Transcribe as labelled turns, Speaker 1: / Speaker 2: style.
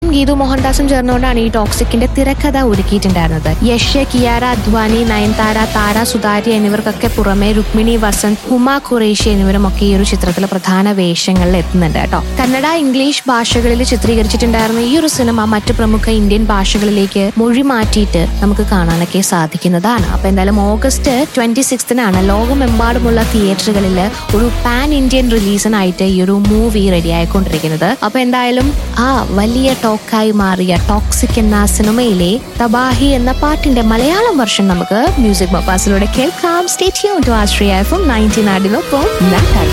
Speaker 1: ഗീതു മോഹൻദാസും ചേർന്നുകൊണ്ടാണ് ഈ ടോക്സിക്കിന്റെ തിരക്കഥ ഒരുക്കിയിട്ടുണ്ടായിരുന്നത് യശ് കിയാര അദ്വാനി നയൻതാര താര സുതാര്യ എന്നിവർക്കൊക്കെ പുറമെ രുക്മിണി വസന്ത് ഹുമ ഖുറേഷി എന്നിവരും ഒക്കെ ഈ ഒരു ചിത്രത്തിൽ പ്രധാന വേഷങ്ങളിൽ എത്തുന്നുണ്ട് കേട്ടോ കന്നഡ ഇംഗ്ലീഷ് ഭാഷകളിൽ ചിത്രീകരിച്ചിട്ടുണ്ടായിരുന്ന ഈ ഒരു സിനിമ മറ്റ് പ്രമുഖ ഇന്ത്യൻ ഭാഷകളിലേക്ക് മൊഴി മാറ്റിയിട്ട് നമുക്ക് കാണാനൊക്കെ സാധിക്കുന്നതാണ് അപ്പൊ എന്തായാലും ഓഗസ്റ്റ് ട്വന്റി സിക്സ്തിനാണ് ലോകമെമ്പാടുമുള്ള തിയേറ്ററുകളിൽ ഒരു പാൻ ഇന്ത്യൻ റിലീസിനായിട്ട് ഈ ഒരു മൂവി റെഡി ആയിക്കൊണ്ടിരിക്കുന്നത് അപ്പൊ എന്തായാലും ആ വലിയ ടോക്കായി മാറിയ ടോക്സിക് എന്ന സിനിമയിലെ തബാഹി എന്ന പാട്ടിന്റെ മലയാളം വർഷം നമുക്ക് മ്യൂസിക് ബപ്പാസിലൂടെ കേൾക്കാം state to Ashraya F M nineteen ആടിനൊപ്പം ഞാൻ